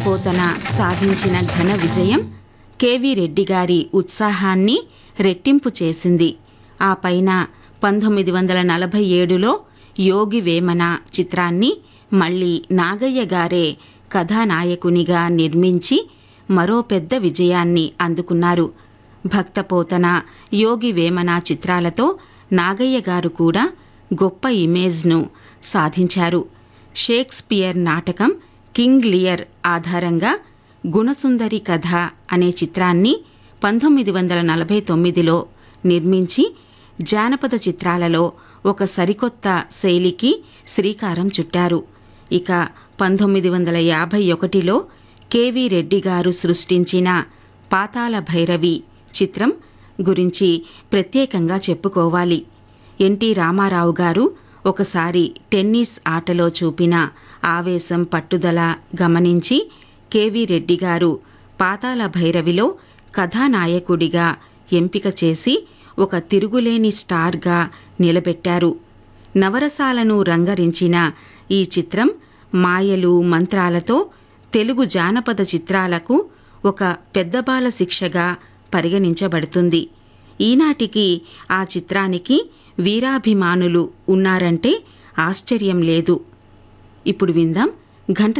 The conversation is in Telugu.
భక్తపోతన సాధించిన ఘన విజయం కెవి రెడ్డి గారి ఉత్సాహాన్ని రెట్టింపు చేసింది ఆ పైన పంతొమ్మిది వందల నలభై ఏడులో యోగి వేమన చిత్రాన్ని మళ్ళీ నాగయ్య గారే కథానాయకునిగా నిర్మించి మరో పెద్ద విజయాన్ని అందుకున్నారు భక్తపోతన యోగి వేమన చిత్రాలతో నాగయ్య గారు కూడా గొప్ప ఇమేజ్ను సాధించారు షేక్స్పియర్ నాటకం కింగ్ లియర్ ఆధారంగా గుణసుందరి కథ అనే చిత్రాన్ని పంతొమ్మిది వందల నలభై తొమ్మిదిలో నిర్మించి జానపద చిత్రాలలో ఒక సరికొత్త శైలికి శ్రీకారం చుట్టారు ఇక పంతొమ్మిది వందల యాభై ఒకటిలో కెవి రెడ్డి గారు సృష్టించిన పాతాళ భైరవి చిత్రం గురించి ప్రత్యేకంగా చెప్పుకోవాలి ఎన్టీ రామారావు గారు ఒకసారి టెన్నిస్ ఆటలో చూపిన ఆవేశం పట్టుదల గమనించి కెవి రెడ్డి గారు పాతాళ భైరవిలో కథానాయకుడిగా ఎంపిక చేసి ఒక తిరుగులేని స్టార్గా నిలబెట్టారు నవరసాలను రంగరించిన ఈ చిత్రం మాయలు మంత్రాలతో తెలుగు జానపద చిత్రాలకు ఒక పెద్దబాల శిక్షగా పరిగణించబడుతుంది ఈనాటికి ఆ చిత్రానికి వీరాభిమానులు ఉన్నారంటే ఆశ్చర్యం లేదు ఇప్పుడు విందాం ఘంటసాల